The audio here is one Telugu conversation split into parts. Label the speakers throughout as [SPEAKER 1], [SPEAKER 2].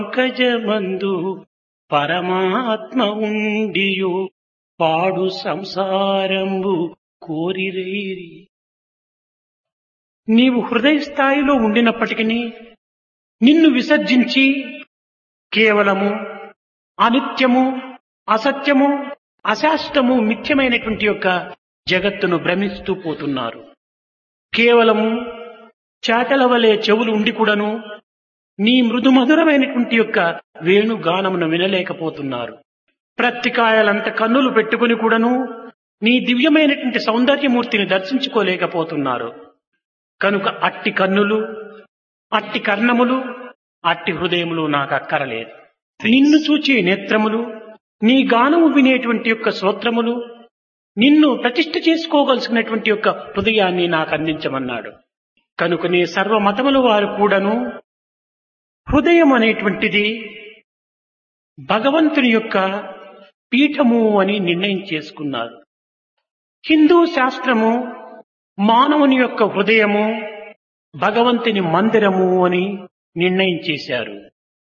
[SPEAKER 1] పంకజమందు పరమాత్మ ఉండియు పాడు సంసారంబు కోరిరేరి నీవు హృదయ స్థాయిలో ఉండినప్పటికీ నిన్ను విసర్జించి కేవలము అనిత్యము అసత్యము అశాస్త్రము మిథ్యమైనటువంటి యొక్క జగత్తును భ్రమిస్తూ పోతున్నారు కేవలము చాటల వలె చెవులు ఉండి కూడాను నీ మృదు మధురమైనటువంటి యొక్క వేణుగానమును వినలేకపోతున్నారు ప్రత్తికాయలంత కన్నులు పెట్టుకుని కూడాను నీ దివ్యమైనటువంటి సౌందర్యమూర్తిని దర్శించుకోలేకపోతున్నారు కనుక అట్టి కన్నులు అట్టి కర్ణములు అట్టి హృదయములు నాకు అక్కరలేదు నిన్ను చూచే నేత్రములు నీ గానము వినేటువంటి యొక్క శ్రోత్రములు నిన్ను ప్రతిష్ఠ చేసుకోగలిసినటువంటి యొక్క హృదయాన్ని నాకు అందించమన్నాడు కనుకనే సర్వ మతముల వారు కూడాను హృదయం అనేటువంటిది భగవంతుని యొక్క పీఠము అని నిర్ణయం చేసుకున్నారు హిందూ శాస్త్రము మానవుని యొక్క హృదయము భగవంతుని మందిరము అని నిర్ణయం చేశారు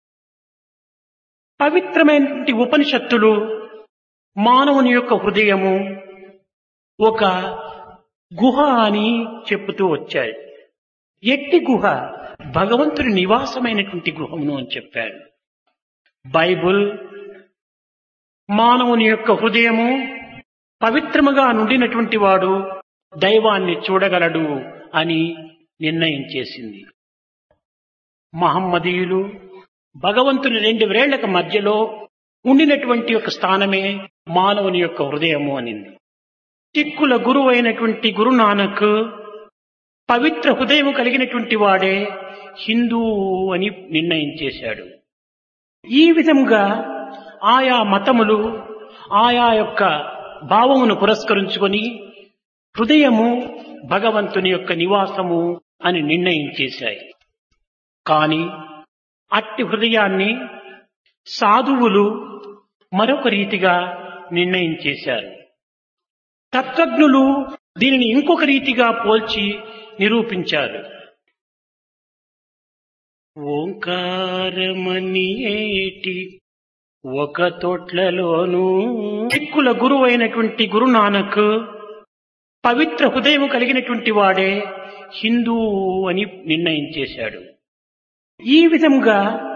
[SPEAKER 1] పవిత్రమైనటువంటి ఉపనిషత్తులు మానవుని యొక్క హృదయము ఒక గుహ అని చెప్పుతూ వచ్చాయి ఎట్టి గుహ భగవంతుని నివాసమైనటువంటి గృహమును అని చెప్పాడు బైబుల్ మానవుని యొక్క హృదయము పవిత్రముగా నుండినటువంటి వాడు దైవాన్ని చూడగలడు అని నిర్ణయం చేసింది మహమ్మదీయులు భగవంతుని రెండు వేళ్లకు మధ్యలో ఉండినటువంటి ఒక స్థానమే మానవుని యొక్క హృదయము అనింది సిక్కుల గురువు అయినటువంటి గురునానక్ పవిత్ర హృదయం కలిగినటువంటి వాడే హిందూ అని నిర్ణయం చేశాడు ఈ విధంగా ఆయా మతములు ఆయా యొక్క భావమును పురస్కరించుకొని హృదయము భగవంతుని యొక్క నివాసము అని నిర్ణయం చేశాయి కాని అట్టి హృదయాన్ని సాధువులు మరొక రీతిగా నిర్ణయం చేశారు తత్వజ్ఞులు దీనిని ఇంకొక రీతిగా పోల్చి నిరూపించారు ఓంకారమని ఏటి ఒక తోట్లలోనూ సిక్కుల గురువు అయినటువంటి గురునానక్ పవిత్ర హృదయం కలిగినటువంటి వాడే హిందూ అని నిర్ణయం చేశాడు ఈ విధంగా